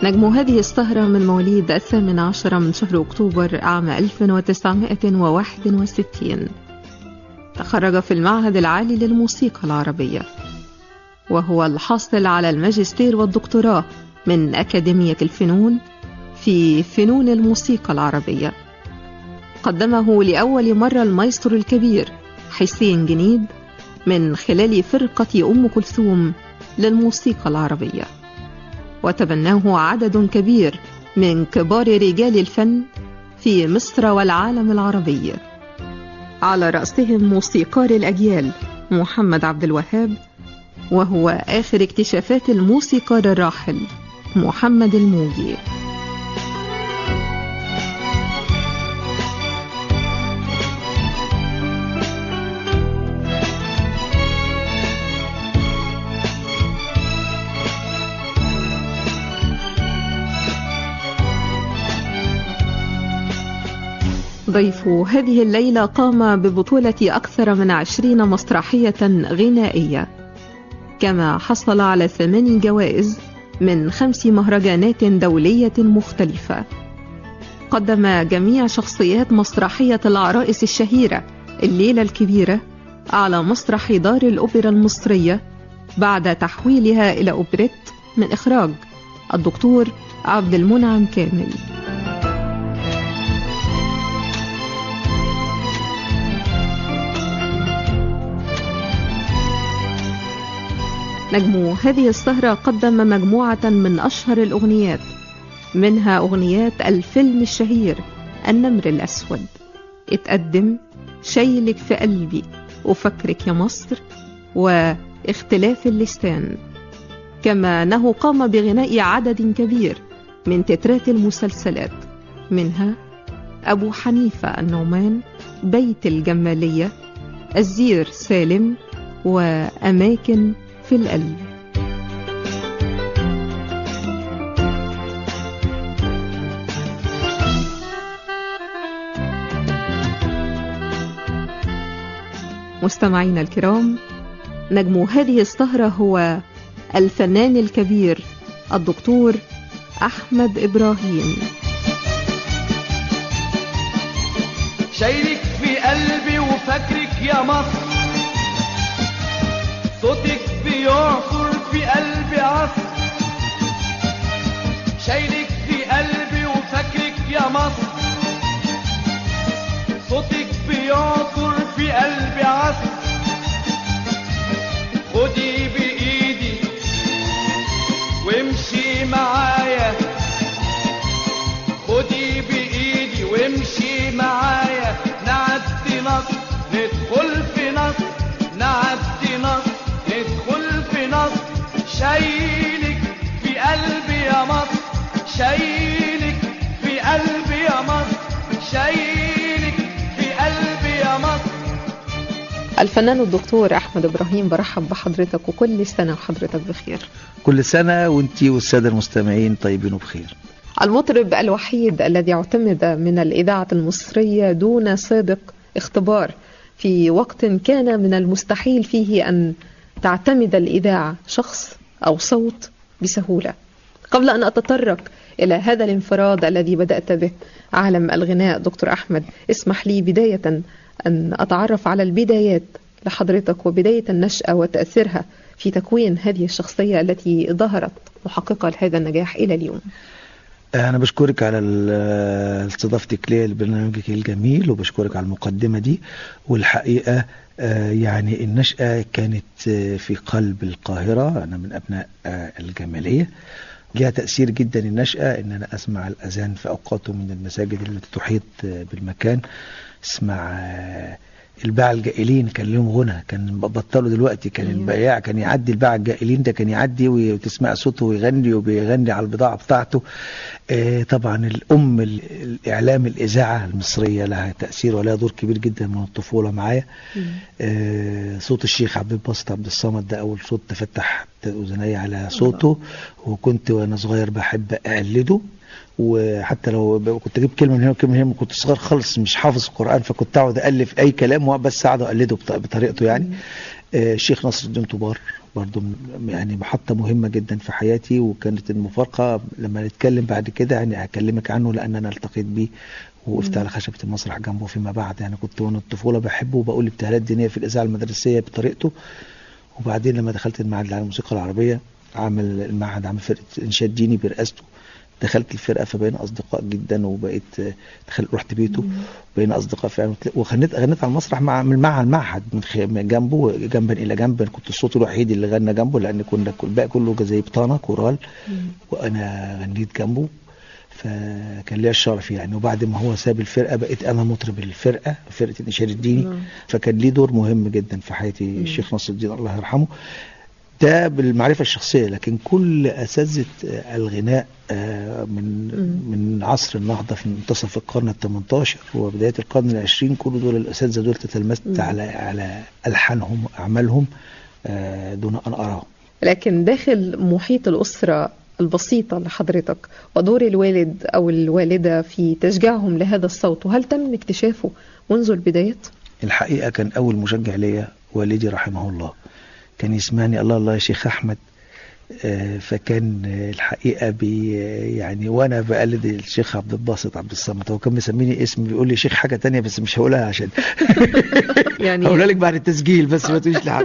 نجم هذه السهرة من مواليد الثامن عشر من شهر أكتوبر عام 1961 تخرج في المعهد العالي للموسيقى العربية وهو الحاصل على الماجستير والدكتوراه من أكاديمية الفنون في فنون الموسيقى العربية قدمه لأول مرة المايسترو الكبير حسين جنيد من خلال فرقة أم كلثوم للموسيقى العربية وتبناه عدد كبير من كبار رجال الفن في مصر والعالم العربي على رأسهم موسيقار الأجيال محمد عبد الوهاب وهو آخر اكتشافات الموسيقار الراحل محمد الموجي ضيف هذه الليلة قام ببطولة أكثر من عشرين مسرحية غنائية كما حصل على ثمان جوائز من خمس مهرجانات دولية مختلفة قدم جميع شخصيات مسرحية العرائس الشهيرة الليلة الكبيرة على مسرح دار الأوبرا المصرية بعد تحويلها إلى أوبريت من إخراج الدكتور عبد المنعم كامل نجم هذه السهرة قدم مجموعة من أشهر الأغنيات منها أغنيات الفيلم الشهير النمر الأسود اتقدم شيلك في قلبي وفكرك يا مصر واختلاف اللسان كما أنه قام بغناء عدد كبير من تترات المسلسلات منها أبو حنيفة النعمان بيت الجمالية الزير سالم وأماكن في القلب مستمعينا الكرام نجم هذه السهرة هو الفنان الكبير الدكتور أحمد إبراهيم شايلك في قلبي وفاكرك يا مصر صوتك بيعصر في قلبي عصر شايلك في قلبي وفاكرك يا مصر صوتك بيعصر في قلبي عصر خدي بإيدي وامشي معايا خدي بإيدي وامشي معايا نعدي نصر ندخل في نصر نعدي نصر ندخل في نصر شايلك في قلبي يا مصر شايلك في قلبي يا مصر شايلك في قلبي يا مصر الفنان الدكتور أحمد إبراهيم برحب بحضرتك وكل سنة وحضرتك بخير كل سنة وانتي والسادة المستمعين طيبين وبخير المطرب الوحيد الذي اعتمد من الإذاعة المصرية دون سابق اختبار في وقت كان من المستحيل فيه أن تعتمد الإذاعة شخص أو صوت بسهولة قبل أن أتطرق إلى هذا الانفراد الذي بدأت به عالم الغناء دكتور أحمد اسمح لي بداية أن أتعرف على البدايات لحضرتك وبداية النشأة وتأثيرها في تكوين هذه الشخصية التي ظهرت محققة لهذا النجاح إلى اليوم أنا بشكرك على ال- استضافتك لي لبرنامجك الجميل وبشكرك على المقدمة دي والحقيقة آه، يعني النشأة كانت آه، في قلب القاهرة أنا من أبناء آه، الجمالية ليها تأثير جدا النشأة إن أنا أسمع الأذان في أوقاته من المساجد التي تحيط آه، بالمكان اسمع آه، الباع الجائلين كان لهم غنى كان بطلوا دلوقتي كان أيوة. البياع كان يعدي الباع الجائلين ده كان يعدي وتسمع صوته ويغني وبيغني على البضاعة بتاعته آه، طبعا الأم ال- الإعلام الإذاعة المصرية لها تأثير ولها دور كبير جدا من الطفولة معايا آه، صوت الشيخ عبد الباسط عبد الصمد ده أول صوت تفتح أذني على صوته وكنت وأنا صغير بحب أقلده وحتى لو ب- كنت اجيب كلمه من هنا وكلمه من هنا كنت صغير خالص مش حافظ القران فكنت اقعد الف اي كلام وبس اقعد اقلده بط- بطريقته يعني آه، الشيخ نصر الدين طوبار برضو م- يعني محطة مهمة جدا في حياتي وكانت المفارقة لما نتكلم بعد كده يعني هكلمك عنه لأن أنا التقيت بيه ووقفت على خشبة المسرح جنبه فيما بعد يعني كنت وانا الطفولة بحبه وبقول ابتهالات دينية في الإذاعة المدرسية بطريقته وبعدين لما دخلت المعهد العالي للموسيقى العربية عامل المعهد عامل فرقة إنشاد ديني برئاسته دخلت الفرقة فبقينا أصدقاء جدا وبقيت آه، دخلت رحت بيته بقينا أصدقاء فعلا وغنيت غنيت على المسرح مع من مع المعهد من, خ... من جنبه جنبا إلى جنب كنت الصوت الوحيد اللي غنى جنبه لأن كنا كل الباقي كله زي بطانة كورال وأنا غنيت جنبه فكان ليا الشرف يعني وبعد ما هو ساب الفرقه بقيت انا مطرب الفرقه فرقه الانشاد الديني نعم. فكان ليه دور مهم جدا في حياتي الشيخ نصر الدين الله يرحمه ده بالمعرفة الشخصية لكن كل أساتذة آه، الغناء آه، من من عصر النهضة في منتصف القرن ال 18 وبداية القرن العشرين كل دول الأساتذة دول تتلمست على على ألحانهم وأعمالهم آه، دون أن أراهم لكن داخل محيط الأسرة البسيطة لحضرتك ودور الوالد أو الوالدة في تشجيعهم لهذا الصوت وهل تم اكتشافه منذ البدايات؟ الحقيقة كان أول مشجع ليا والدي رحمه الله كان يسمعني الله الله يا شيخ أحمد آه، فكان آه، الحقيقة بي آه، يعني وأنا بقلد الشيخ عبد الباسط عبد الصمد هو كان مسميني اسم بيقول لي شيخ حاجة تانية بس مش هقولها عشان يعني هقولها لك بعد التسجيل بس ما تقوليش لحد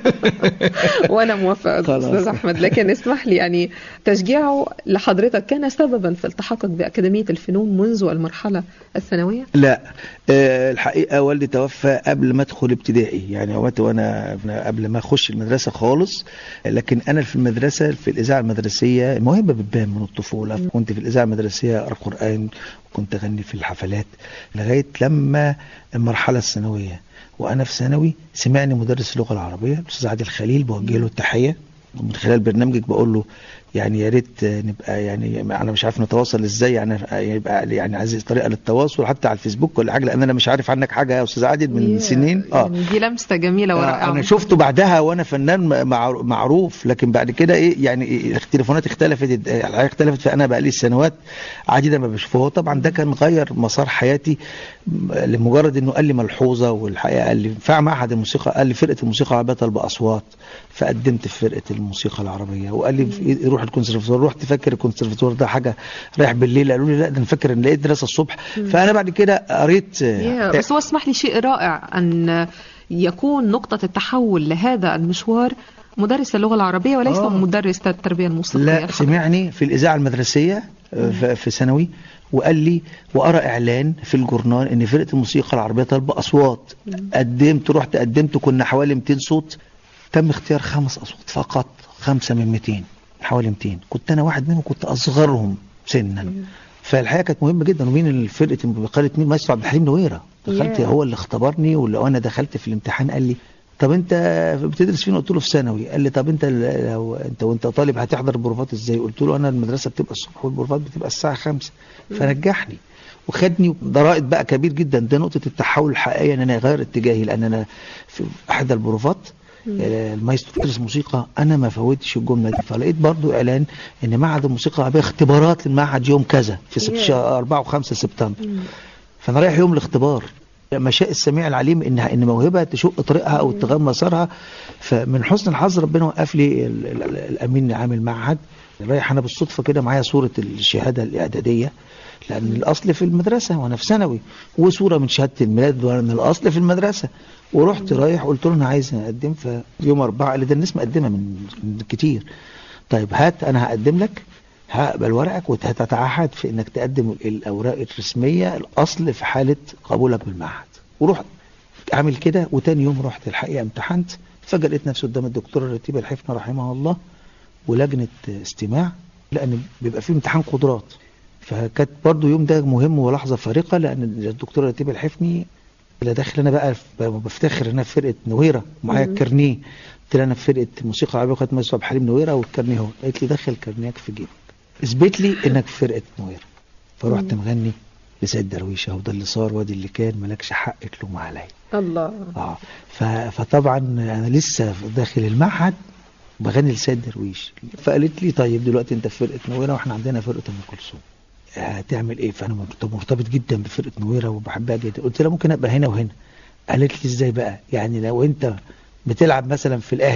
وانا موافقه خلاص. استاذ احمد لكن اسمح لي يعني تشجيعه لحضرتك كان سببا في التحقك باكاديميه الفنون منذ المرحله الثانويه لا آه، الحقيقة والدي توفى قبل ما ادخل ابتدائي يعني وقت وانا قبل ما اخش المدرسة خالص لكن انا في المدرسة في الاذاعة المدرسية الموهبة بتبان من الطفولة كنت في الاذاعة المدرسية اقرا قرآن وكنت اغني في الحفلات لغاية لما المرحلة الثانوية وانا في ثانوي سمعني مدرس اللغة العربية الاستاذ عادل خليل بوجه له التحية ومن خلال برنامجك بقول له يعني يا ريت نبقى يعني انا مش عارف نتواصل ازاي يعني يبقى يعني عايز طريقه للتواصل حتى على الفيسبوك ولا حاجه لان انا مش عارف عنك حاجه يا استاذ عادل من يا- سنين يعني دي لمسه جميله ورائعه انا شفته بعدها وانا فنان مع- معروف لكن بعد كده ايه يعني إيه التليفونات اختلفت الحياه اختلفت فانا بقى لي سنوات عديده ما بشوفه هو طبعا ده كان غير مسار حياتي م- لمجرد انه قال لي ملحوظه والحقيقه قال لي في معهد الموسيقى قال لي فرقه الموسيقى العربيه طالبه اصوات فقدمت في فرقه الموسيقى العربيه وقال لي في- روح الكونسرفتوار رحت فاكر الكونسرفتوار ده حاجه رايح بالليل قالوا لي لا ده انا فاكر ان لقيت دراسه الصبح فانا بعد كده قريت يا بس هو اسمح لي شيء رائع ان يكون نقطه التحول لهذا المشوار مدرس اللغه العربيه وليس آه. مدرس التربيه الموسيقيه لا لحضرتك. سمعني في الإذاعة المدرسية آه، ف- في ثانوي وقال لي وأرى إعلان في الجورنال إن فرقة الموسيقى العربية طالبة أصوات قدمت رحت قدمت كنا حوالي 200 صوت تم اختيار خمس أصوات فقط خمسة من 200 حوالي 200 كنت أنا واحد منهم كنت أصغرهم سنا فالحقيقة كانت مهمة جدا ومين الفرقة بقالة مين مايسترو عبد الحليم نويرة دخلت ياه. هو اللي اختبرني ولو أنا دخلت في الامتحان قال لي طب انت بتدرس فين قلت له في ثانوي قال لي طب انت ال- لو انت وانت طالب هتحضر البروفات ازاي قلت له انا المدرسه بتبقى الصبح والبروفات بتبقى الساعه 5 فرجحني وخدني ده رائد بقى كبير جدا ده نقطه التحول الحقيقيه ان انا اغير اتجاهي لان انا في احد البروفات آه، المايسترو بيدرس موسيقى انا ما فوتش الجمله دي فلقيت برضو اعلان ان معهد الموسيقى العربيه اختبارات للمعهد يوم كذا في سبت- Yeah. شهر 4 و5 سبتمبر فانا رايح يوم الاختبار ما شاء السميع العليم ان ان موهبه تشق طريقها او تغير مسارها فمن حسن الحظ ربنا وقف لي ال- ال- ال- الامين عامل معهد رايح انا بالصدفه كده معايا صوره الشهاده الاعداديه لان الاصل في المدرسه وانا في ثانوي وصوره من شهاده الميلاد وانا الاصل في المدرسه ورحت رايح قلت له انا عايز اقدم في يوم اربعه قال لي ده الناس مقدمه من من كتير طيب هات انا هقدم لك هقبل ورقك وهتتعهد في انك تقدم الاوراق الرسميه الاصل في حاله قبولك بالمعهد ورحت عامل كده وتاني يوم رحت الحقيقه امتحنت فجاه لقيت نفسي قدام الدكتوره رتيبه الحفني رحمها الله ولجنه استماع لان بيبقى فيه امتحان قدرات فكانت برضو يوم ده مهم ولحظه فارقه لان الدكتوره رتيبه الحفني لا داخل انا بقى ف- بفتخر ان انا في فرقه نويره معايا الكارنيه قلت لها انا في فرقه موسيقى عربيه وخدت مايسترو عبد الحليم نويره والكارنيه اهو قالت لي دخل كارنيك في جيبك اثبت لي انك في فرقه نويره فرحت مغني لسيد درويش اهو ده اللي صار وادي اللي كان مالكش حق تلوم عليا الله اه ف- فطبعا انا لسه داخل المعهد بغني لسيد درويش فقالت لي طيب دلوقتي انت في فرقه نويره واحنا عندنا فرقه ام كلثوم هتعمل ايه فانا مرت- مرتبط جدا بفرقه نويره وبحبها جدا قلت لها ممكن ابقى هنا وهنا قالت لي ازاي بقى يعني لو انت بتلعب مثلا في الاهلي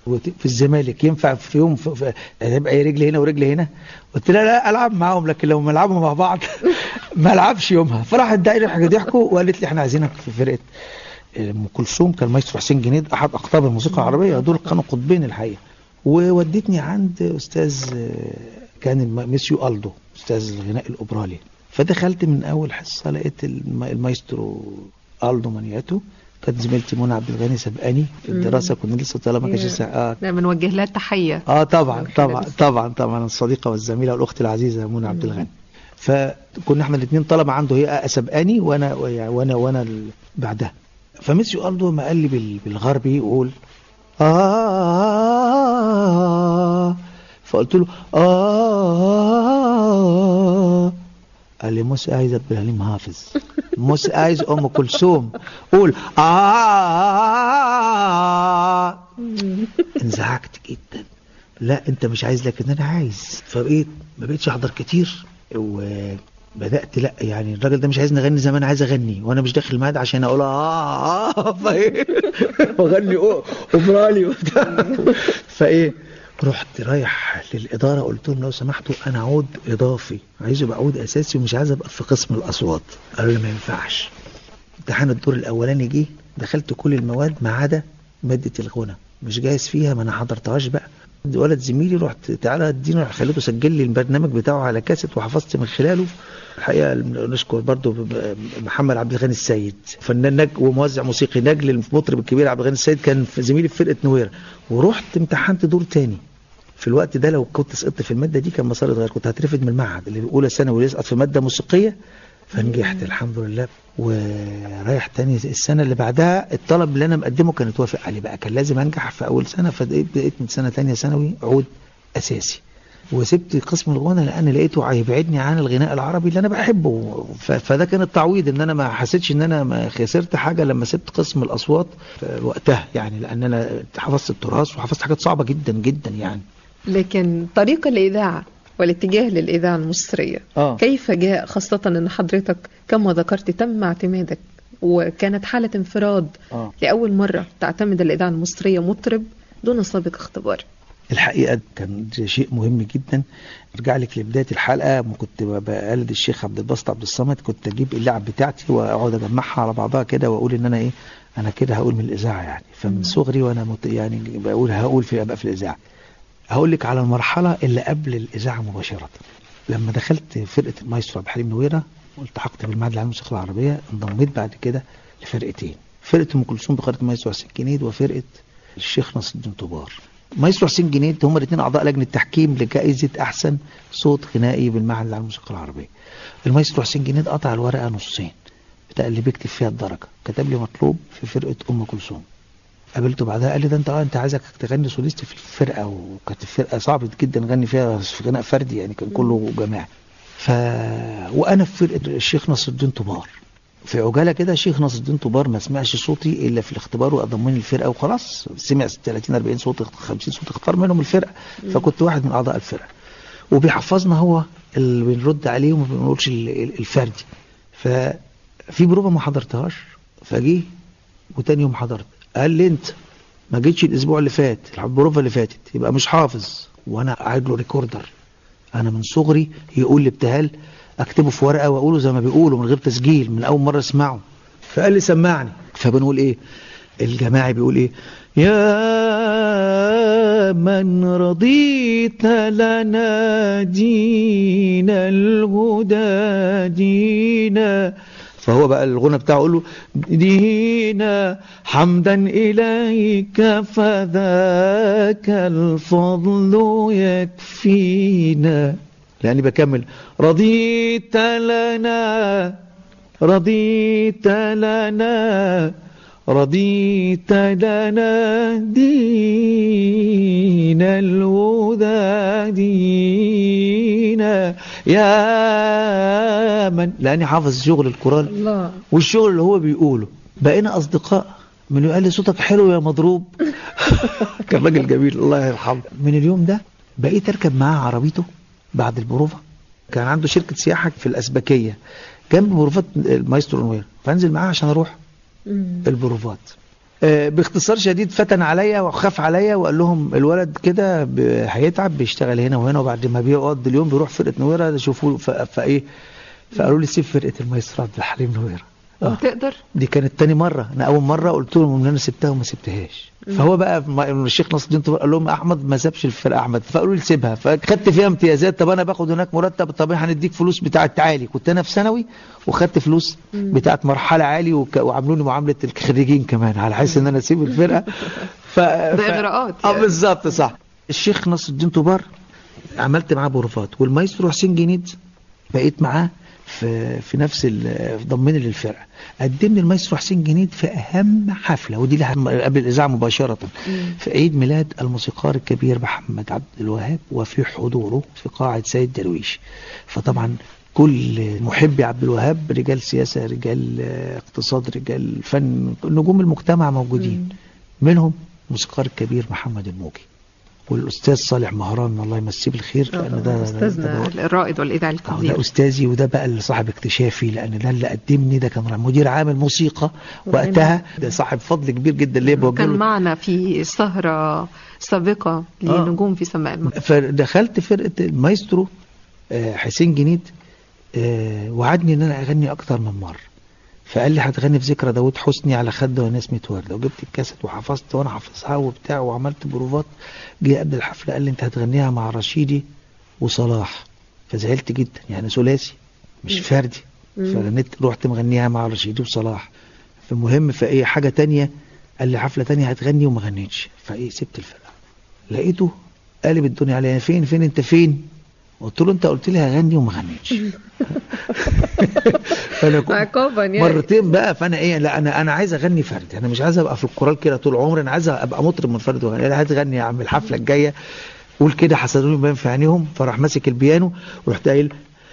وت- في الزمالك ينفع في يوم في- في- هتبقى ايه رجل هنا ورجل هنا قلت لها لا العب معاهم لكن لو ما نلعبوا مع بعض ما العبش يومها فراحت دايره حاجه ضحكوا وقالت لي احنا عايزينك في فرقه ام كلثوم كان مايسترو حسين جنيد احد اقطاب الموسيقى العربيه دول كانوا قطبين الحقيقه وودتني عند استاذ آه، كان الم- ميسيو الدو استاذ الغناء الاوبرالي فدخلت من اول حصه لقيت الم- المايسترو الدو مانياتو كانت زميلتي منى عبد الغني سبقاني في الدراسه كنا لسه طالما ما كانش لسه- اه لا بنوجه لها تحية اه طبعا من خلال طبعا الس- طبعا طبعا الصديقه والزميله والاخت العزيزه منى عبد الغني فكنا احنا الاثنين طلبه عنده هي سبقاني وانا وانا وانا ال- بعدها فميسيو الدو ما قال لي بال- بالغربي يقول آه فقلت له آه قال لي موسى عايز عبد الحليم حافظ موسى عايز ام كلثوم قول آه انزعجت جدا لا انت مش عايز لكن انا عايز فبقيت ما بقيتش احضر كتير وبدات لا يعني الراجل ده مش عايز نغني زي ما انا عايز اغني وانا مش داخل الميعاد عشان اقول اه اه فايه واغني أو- اوبرالي وبتاع فايه رحت رايح للاداره قلت لهم لو سمحتوا انا عود اضافي عايز ابقى عود اساسي ومش عايز ابقى في قسم الاصوات قالوا لي ما ينفعش امتحان الدور الاولاني جه دخلت كل المواد ما عدا ماده الغنى مش جاهز فيها ما انا حضرتهاش بقى ولد زميلي رحت تعالى اديني رحت خليته سجل لي البرنامج بتاعه على كاسيت وحفظت من خلاله الحقيقه نشكر برضو ب- ب- محمد عبد الغني السيد فنان نج وموزع موسيقي نجل المطرب الكبير عبد الغني السيد كان في زميلي في فرقه نويره ورحت امتحنت دور تاني في الوقت ده لو كنت سقطت في الماده دي كان مسار اتغير كنت هترفد من المعهد اللي اولى ثانوي يسقط في ماده موسيقيه فنجحت الحمد لله ورايح تاني السنه اللي بعدها الطلب اللي انا مقدمه كان اتوافق عليه بقى كان لازم انجح في اول سنه فبقيت بقيت من سنه تانية ثانوي عود اساسي وسبت قسم الغنى لان لقيته هيبعدني عن الغناء العربي اللي انا بحبه ف- فده كان التعويض ان انا ما حسيتش ان انا ما خسرت حاجه لما سبت قسم الاصوات وقتها يعني لان انا حفظت التراث وحفظت حاجات صعبه جدا جدا يعني لكن طريق الإذاعة والاتجاه للإذاعة المصرية آه. كيف جاء خاصة أن حضرتك كما ذكرت تم اعتمادك وكانت حالة انفراد آه. لأول مرة تعتمد الإذاعة المصرية مطرب دون سابق اختبار الحقيقة كان ده شيء مهم جدا ارجع لك لبداية الحلقة ما كنت بقلد الشيخ عبد الباسط عبد الصمد كنت اجيب اللعب بتاعتي واقعد اجمعها على بعضها كده واقول ان انا ايه انا كده هقول من الاذاعة يعني فمن صغري وانا مت يعني بقول هقول في ابقى في الاذاعة هقول لك على المرحلة اللي قبل الاذاعة مباشرة لما دخلت فرقة المايسترو عبد الحليم نويرة والتحقت بالمعهد العالمي للموسيقى العربية انضميت بعد كده لفرقتين فرقة ام كلثوم بقيادة المايسترو حسين جنيد وفرقة الشيخ نصر الدين طبار مايسترو حسين جنيد هم الاثنين اعضاء لجنه تحكيم لجائزه احسن صوت غنائي بالمعهد العالمي للموسيقى العربيه المايسترو حسين جنيد قطع الورقه نصين بتاع اللي بيكتب فيها الدرجه كتب لي مطلوب في فرقه ام كلثوم قابلته بعدها قال لي ده انت اه انت عايزك تغني سوليست في الفرقه وكانت الفرقه صعبه جدا نغني فيها في غناء فردي يعني كان كله جماعي ف وانا في فرقه الشيخ نصر الدين طبار في عجاله كده شيخ نصر الدين طبار ما سمعش صوتي الا في الاختبار وضمني الفرقه وخلاص سمع 30 40 صوت 50 صوت اختار منهم الفرقه فكنت واحد من اعضاء الفرقه وبيحفظنا هو اللي بنرد عليه وما بنقولش ال- ال- الفردي ففي بروفه ما حضرتهاش فجه وتاني يوم حضرت قال لي انت ما جيتش الاسبوع اللي فات البروفه اللي فاتت يبقى مش حافظ وانا قاعد له ريكوردر انا من صغري يقول لي ابتهال اكتبه في ورقه واقوله زي ما بيقولوا من غير تسجيل من اول مره اسمعه فقال لي سمعني فبنقول ايه الجماعي بيقول ايه يا من رضيت لنا دين الهدى دينا فهو بقى الغنى بتاعه يقول له دينا حمدا إليك فذاك الفضل يكفينا لأني بكمل رضيت لنا رضيت لنا رضيت لنا دين الهدى دينا يا من لأني حافظ شغل القرآن الله والشغل اللي هو بيقوله بقينا أصدقاء من قال لي صوتك حلو يا مضروب كان راجل جميل الله يرحمه من اليوم ده بقيت أركب معاه عربيته بعد البروفة كان عنده شركة سياحة في الأسبكية جنب بروفات المايسترو نوير فانزل معاه عشان أروح مم. البروفات آه، باختصار شديد فتن عليا وخاف عليا وقال لهم الولد كده ب- هيتعب بيشتغل هنا وهنا وبعد ما بيقعد اليوم بيروح فرقه نويره شوفوا ف- فايه فقالوا لي سيب فرقه المايسترو عبد الحليم نويره آه. وتقدر دي كانت تاني مرة أنا أول مرة قلت لهم إن أنا سبتها وما سبتهاش فهو بقى ما- الشيخ نصر الدين طبعا قال لهم أحمد ما سابش الفرقة أحمد فقالوا لي سيبها فخدت فيها امتيازات طب أنا باخد هناك مرتب طب إحنا هنديك فلوس بتاعة عالي كنت أنا في ثانوي وخدت فلوس بتاعة مرحلة عالي وك... وعاملوني معاملة الخريجين كمان على حيث إن أنا أسيب الفرقة ف... ف... إغراءات اه يعني. بالظبط صح الشيخ نصر الدين طوبار عملت معاه بروفات والمايسترو حسين جنيد بقيت معاه في في نفس ال- ضمني للفرقه قدمني المايسترو حسين جنيد في اهم حفله ودي اللي قبل الاذاعه مباشره في عيد ميلاد الموسيقار الكبير محمد عبد الوهاب وفي حضوره في قاعه سيد درويش فطبعا كل محبي عبد الوهاب رجال سياسه رجال آه، اقتصاد رجال فن نجوم المجتمع موجودين منهم الموسيقار الكبير محمد الموجي والاستاذ صالح مهران الله يمسيه بالخير لان ده أستاذنا ده- الرائد والإذاعي آه، القدير ده استاذي وده بقى اللي صاحب اكتشافي لان ده اللي قدمني ده كان مدير عام الموسيقى وقتها ده صاحب فضل كبير جدا ليا بوجه كان له معنا في سهرة سابقة لنجوم في سماء المغرب فدخلت فرقه المايسترو آه، حسين جنيد آه، وعدني ان انا اغني اكتر من مره فقال لي هتغني في ذكرى داود حسني على خد ونسمة وردة وجبت الكاسيت وحفظت وانا حافظها وبتاع وعملت بروفات جه قبل الحفله قال لي انت هتغنيها مع رشيدي وصلاح فزعلت جدا يعني ثلاثي مش فردي فغنيت رحت مغنيها مع رشيدي وصلاح فالمهم في اي حاجه تانية قال لي حفله تانية هتغني وما غنيتش فايه سبت الفرقه لقيته قالب الدنيا عليا فين فين انت فين قلت له انت قلت لي هغني وما غنيتش فانا كنت عقابا يعني مرتين بقى فانا ايه لا انا انا عايز اغني فردي انا مش عايز ابقى في الكورال كده طول عمري انا عايز ابقى مطرب منفرد واغني لا هتغني يا عم الحفله الجايه قول كده حسدوني باين في عينيهم فراح ماسك البيانو ورحت قايل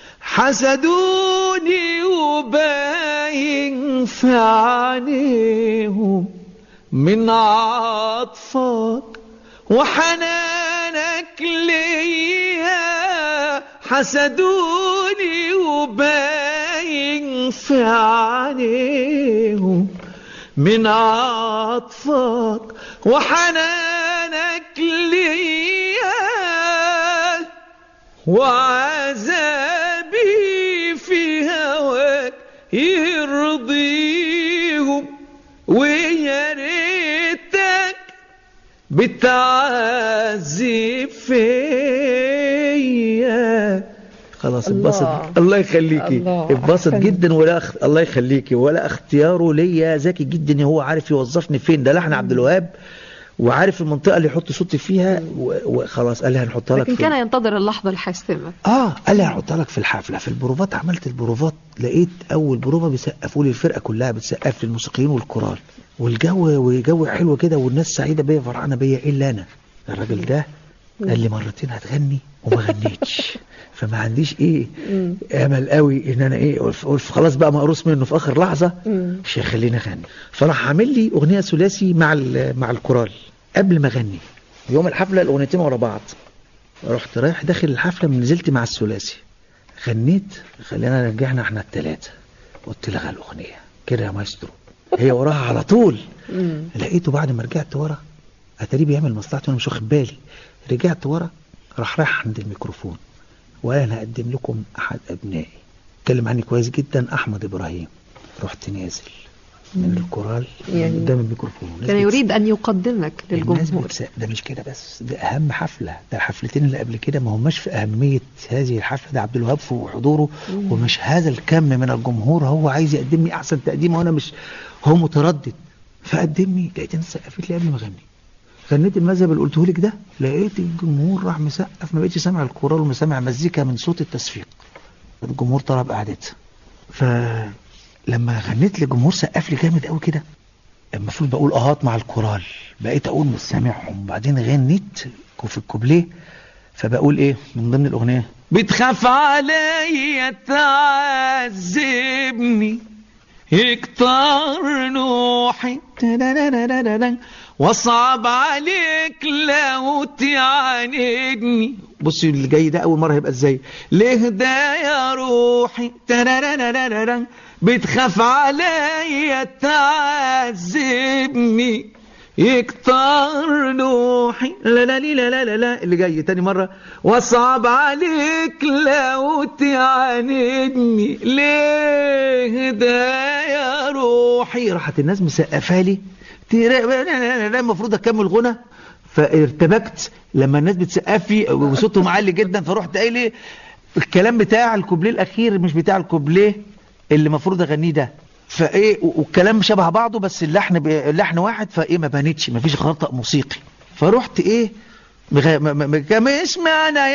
حسدوني وباين في عينيهم من عطفك وحنانك ليا حسدوني وباين في عينيهم من عطفك وحنانك ليا وعذابي في هواك يرضيهم ويا ريتك بتعذب فيا خلاص الله. اتبسط الله يخليكي الله، اتبسط أحسن. جدا ولا أخ... الله يخليكي ولا اختياره ليا ذكي جدا هو عارف يوظفني فين ده لحن عبد الوهاب وعارف المنطقه اللي يحط صوتي فيها و- وخلاص قال لي هنحطها لك لكن فين كان ينتظر اللحظة الحاسمة اه قال لي هحطها لك في الحفله في البروفات عملت البروفات لقيت اول بروفه بيسقفوا لي الفرقه كلها بتسقف للموسيقيين والكورال والجو وجو حلو كده والناس سعيده بيا فرحانه بيا الا انا الراجل ده قال لي مرتين هتغني وما غنيتش فما عنديش ايه امل قوي ان انا ايه قلت- قلت خلاص بقى مقروص منه في اخر لحظه مش هيخليني اغني فراح عامل لي اغنيه ثلاثي مع ال- مع الكورال قبل ما اغني يوم الحفله الاغنيتين ورا بعض رحت رايح داخل الحفله نزلت مع الثلاثي غنيت خلينا رجعنا احنا الثلاثه قلت لغى الاغنيه كده يا مايسترو هي وراها على طول لقيته بعد ما رجعت ورا اتاريه بيعمل مصلحته وانا مش واخد بالي رجعت ورا راح رايح عند الميكروفون وانا هقدم لكم احد ابنائي اتكلم عني كويس جدا احمد ابراهيم رحت نازل من الكورال يعني قدام الميكروفون كان يريد أن يقدمك الناس للجمهور بتس... ده مش كده بس ده اهم حفله ده الحفلتين اللي قبل كده ما هماش في اهميه هذه الحفله ده عبد الوهاب في حضوره ومش هذا الكم من الجمهور هو عايز يقدم لي احسن تقديم وانا مش هو متردد فقدمني لقيت الناس سقفت لي قبل ما اغني غنيت المذهب اللي قلته لك ده لقيت الجمهور راح مسقف ما بقتش سامع الكورال وما سامع مزيكا من صوت التصفيق الجمهور طلب قعدتها فلما غنيت للجمهور سقف لي جامد قوي كده المفروض بقول اهات مع الكورال بقيت اقول مش سامعهم بعدين غنيت في الكوبليه فبقول ايه من ضمن الاغنيه بتخاف عليا تعذبني يكتر نوحي تدادادادادان. واصعب عليك لو تعاندني بصي اللي جاي ده اول مره هيبقى ازاي ليه ده يا روحي تدادادادادان. بتخاف عليا تعذبني يكتر نوحي لا لا لا لا لا لا اللي جاي تاني مرة واصعب عليك لو تعاندني ليه ده يا روحي راحت الناس مسقفه لي المفروض اكمل غنى فارتبكت لما الناس بتسقف لي وصوتهم عالي جدا فرحت قايل ايه الكلام بتاع الكوبليه الاخير مش بتاع الكوبليه اللي المفروض اغنيه ده فايه والكلام شبه بعضه بس اللحن ب... اللحن واحد فايه ما بانتش ما فيش خطأ موسيقي فرحت ايه مغ... م... م... كم اسمعنا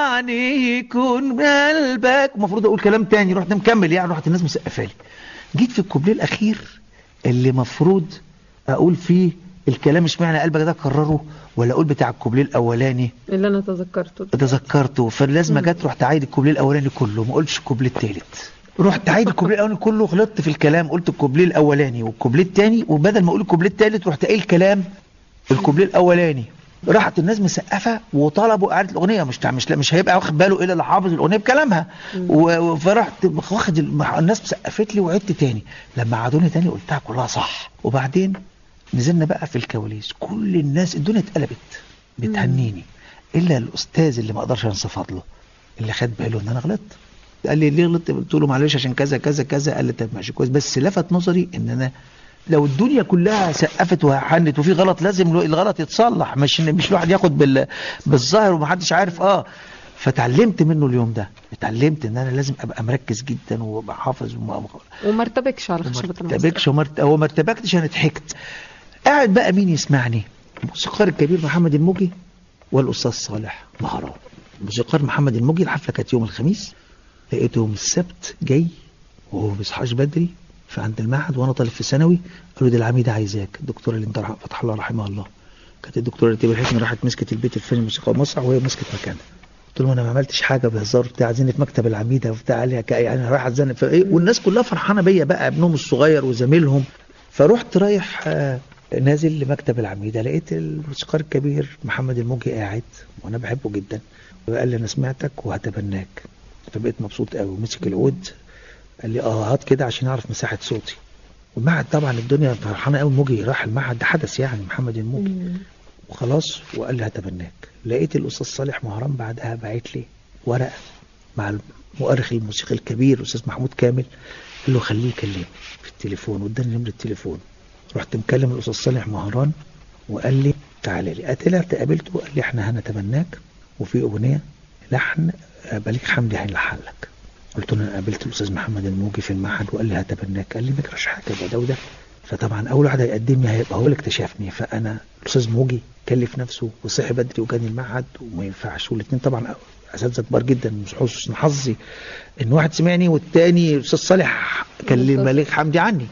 يعني يكون قلبك المفروض اقول كلام تاني رحت مكمل يعني رحت الناس مسقفه لي جيت في الكوبليه الاخير اللي مفروض اقول فيه الكلام اشمعنى قلبك ده كرره ولا اقول بتاع الكوبليه الاولاني اللي انا تذكرته تذكرته فلازم جت رحت عايد الكوبليه الاولاني كله ما قلتش الكوبليه الثالث رحت عايد الكوبليه الاولاني كله غلطت في الكلام قلت الكوبليه الاولاني والكوبليه الثاني وبدل ما اقول الكوبليه الثالث رحت قايل كلام الكوبليه الاولاني راحت الناس مسقفه وطلبوا اعاده الاغنيه مش مش مش هيبقى واخد باله الا اللي حافظ الاغنيه بكلامها و- فرحت واخد الم- الناس مسقفت لي وعدت تاني لما عادوني تاني قلتها كلها صح وبعدين نزلنا بقى في الكواليس كل الناس الدنيا اتقلبت بتهنيني الا الاستاذ اللي ما اقدرش انسى فضله اللي خد باله ان انا غلطت قال لي ليه غلطت قلت له معلش عشان كذا كذا كذا قال لي طب ماشي كويس بس لفت نظري ان انا لو الدنيا كلها سقفت وحنت وفي غلط لازم الغلط يتصلح مش مش الواحد ياخد بال بالظاهر ومحدش عارف اه فتعلمت منه اليوم ده اتعلمت ان انا لازم ابقى مركز جدا وابقى حافظ وما وما ارتبكش على خشبة ما المسرح ارتبكش وما ارت- هو ما ارتبكتش انا ضحكت قاعد بقى مين يسمعني الموسيقار الكبير محمد الموجي والاستاذ صالح مهران الموسيقار محمد الموجي الحفله كانت يوم الخميس لقيته يوم السبت جاي وهو ما بيصحاش بدري فعند المعهد وانا طالب في ثانوي قالوا دي العميده عايزاك الدكتوره اللي انت فتح الله رحمها الله كانت الدكتوره رتيبه الحكمه راحت مسكت البيت الفني الموسيقى ومسرح وهي مسكت مكانها قلت لهم انا ما عملتش حاجه بهزار بتاع عايزيني في مكتب العميده وبتاع قال لي يعني رايح اتزنق في ايه والناس كلها فرحانه بيا بقى ابنهم الصغير وزميلهم فرحت رايح آه، نازل لمكتب العميده لقيت الموسيقار الكبير محمد الموجي قاعد وانا بحبه جدا وقال لي انا سمعتك وهتبناك فبقيت مبسوط قوي ومسك العود قال لي اه هات كده عشان اعرف مساحه صوتي والمعهد طبعا الدنيا فرحانه قوي الموجي راح المعهد ده حدث يعني محمد الموجي مم. وخلاص وقال لي هتبناك لقيت الاستاذ صالح مهران بعدها باعت لي ورقه مع المؤرخ الموسيقي الكبير الاستاذ محمود كامل قال له خليه يكلمني في التليفون واداني نمره التليفون رحت مكلم الاستاذ صالح مهران وقال لي تعالى لي قتلت قابلته قال لي احنا هنتبناك وفي اغنيه لحن آه، بليغ حمدي هيلحن لك قلت له انا قابلت الاستاذ محمد الموجي في المعهد وقال لي هتبناك قال لي ما يجراش حاجه يبقى ده وده فطبعا اول واحد هيقدمني هيبقى هو اللي اكتشفني فانا الاستاذ موجي كلف نفسه وصحي بدري وجاني المعهد وما ينفعش والاثنين طبعا اساتذه كبار جدا مش حسن حظي ان واحد سمعني والتاني الاستاذ صالح كلم بالظبط. بليغ حمدي عني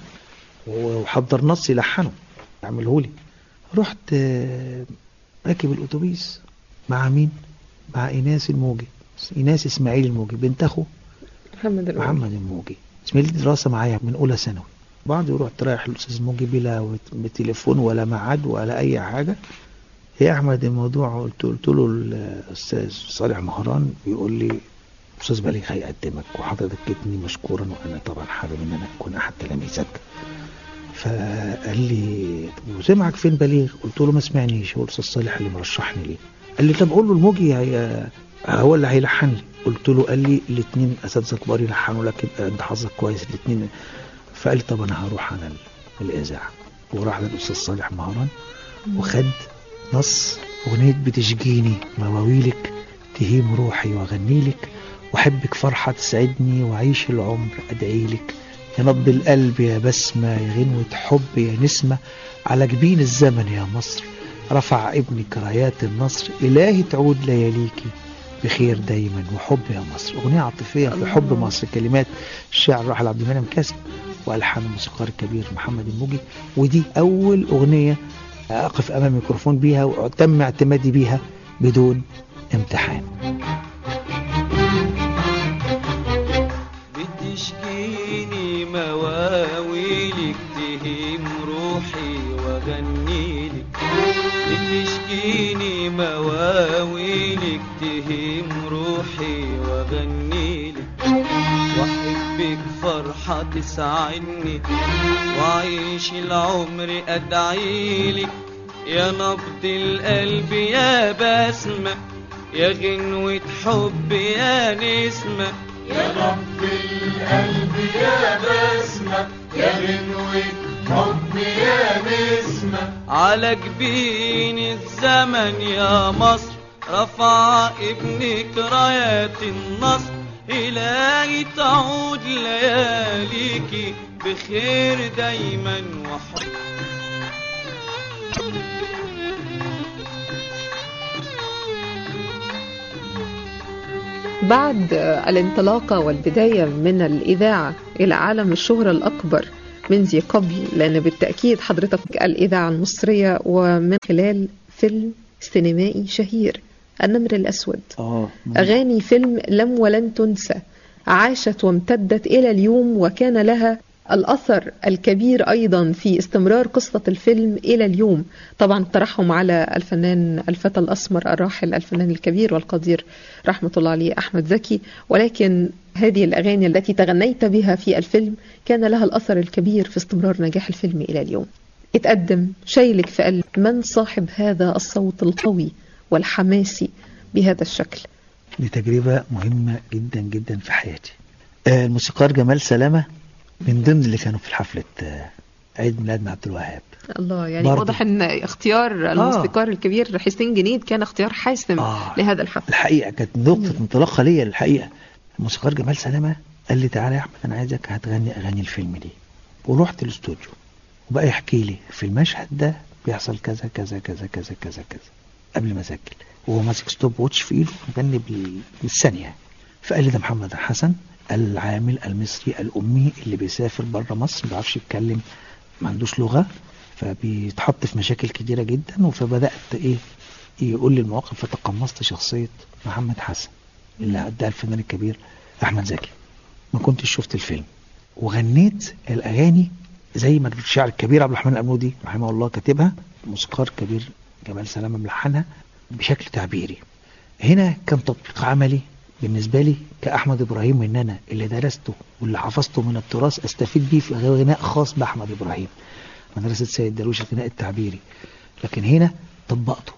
وحضر نص يلحنه عمله لي رحت آه، راكب الاتوبيس مع مين مع ايناس الموجي ايناس اسماعيل الموجي بنت اخو محمد الأول. محمد الموجي اسماعيل دي دراسه معايا من اولى ثانوي بعد رحت رايح الاستاذ الموجي بلا وت- بتليفون ولا ميعاد ولا اي حاجه يا احمد الموضوع قلت قلت له الاستاذ صالح مهران بيقول لي استاذ بليغ هيقدمك وحضرتك جبتني مشكورا وانا طبعا حابب ان انا اكون احد تلاميذك فقال لي طب وسمعك فين بليغ قلت له ما سمعنيش هو الاستاذ صالح اللي مرشحني ليه قال لي طب قول له الموجي هي هو اللي هيلحن لي قلت له قال لي الاثنين اساتذه كبار يلحنوا لك يبقى انت حظك كويس الاثنين فقال لي طب انا هروح انا ال- الاذاعه وراح للاستاذ صالح مهران وخد نص اغنيه بتشجيني مواويلك تهيم روحي واغني لك واحبك فرحه تسعدني واعيش العمر ادعي لك يا نبض القلب يا بسمه يا غنوه حب يا نسمه على جبين الزمن يا مصر رفع ابنك رايات النصر الهي تعود لياليكي بخير دايما وحب يا مصر اغنيه عاطفيه في حب مصر كلمات الشاعر راحل عبد المنعم كاسب والحان الموسيقار الكبير محمد الموجي ودي اول اغنيه اقف امام الميكروفون بيها وتم اعتمادي بيها بدون امتحان بتشكيني مواويلك تهيم روحي واغنيلك بتشكيني مواويلك تهيم روحي واغنيلك واحب بك فرحة تسعدني وعيش العمر أدعيلك يا نبض القلب يا بسمة يا غنوة حب يا نسمة يا رب القلب يا بسمة يا غنوة حب يا نسمة على جبين الزمن يا مصر رفع ابنك رايات النصر إلهي تعود لياليكي بخير دايما وحب بعد الانطلاقة والبداية من الإذاعة إلى عالم الشهرة الأكبر من ذي قبل لأن بالتأكيد حضرتك الإذاعة المصرية ومن خلال فيلم سينمائي شهير النمر الأسود اه أغاني فيلم لم ولن تنسى عاشت وامتدت إلى اليوم وكان لها الأثر الكبير أيضا في استمرار قصة الفيلم إلى اليوم طبعا الترحم على الفنان الفتى الأسمر الراحل الفنان الكبير والقدير رحمة الله عليه أحمد زكي ولكن هذه الأغاني التي تغنيت بها في الفيلم كان لها الأثر الكبير في استمرار نجاح الفيلم إلى اليوم اتقدم شيلك في قلب من صاحب هذا الصوت القوي والحماسي بهذا الشكل دي تجربة مهمة جدا جدا في حياتي آه، الموسيقار جمال سلامة من ضمن اللي كانوا في حفلة آه، عيد ميلاد عبد الوهاب الله يعني برضه. واضح ان اختيار الموسيقار الكبير حسين جنيد كان اختيار حاسم آه. لهذا الحفل الحقيقة كانت نقطة انطلاقة ليا الحقيقة الموسيقار جمال سلامة قال لي تعالى يا أحمد أنا عايزك هتغني أغاني الفيلم دي ورحت الاستوديو وبقى يحكي لي في المشهد ده بيحصل كذا كذا كذا كذا كذا كذا قبل ما أسجل وهو ماسك ستوب ووتش في إيده مغني بال- بالثانية فقال لي ده محمد حسن العامل المصري الأمي اللي بيسافر بره مصر ما بيعرفش يتكلم ما عندوش لغة فبيتحط في مشاكل كتيرة جدا فبدأت إيه يقول لي المواقف فتقمصت شخصية محمد حسن اللي أداها الفنان الكبير أحمد زكي ما كنتش شفت الفيلم وغنيت الأغاني زي ما الشاعر الكبير عبد الرحمن الأمودي رحمه الله كاتبها موسيقار كبير جمال سلامة ملحنها بشكل تعبيري هنا كان تطبيق عملي بالنسبة لي كأحمد إبراهيم إن أنا اللي درسته واللي حفظته من التراث أستفيد بيه في غناء خاص بأحمد إبراهيم مدرسة سيد درويش الغناء التعبيري لكن هنا طبقته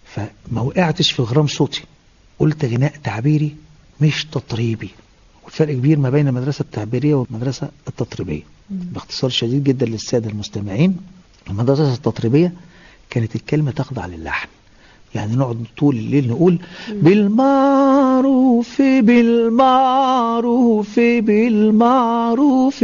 فما وقعتش في غرام صوتي قلت غناء تعبيري مش تطريبي والفرق كبير ما بين المدرسة التعبيرية والمدرسة التطريبية باختصار شديد جدا للسادة المستمعين المدرسة التطريبية كانت الكلمة تخضع للحن يعني نقعد طول الليل نقول بالمعروف بالمعروف بالمعروف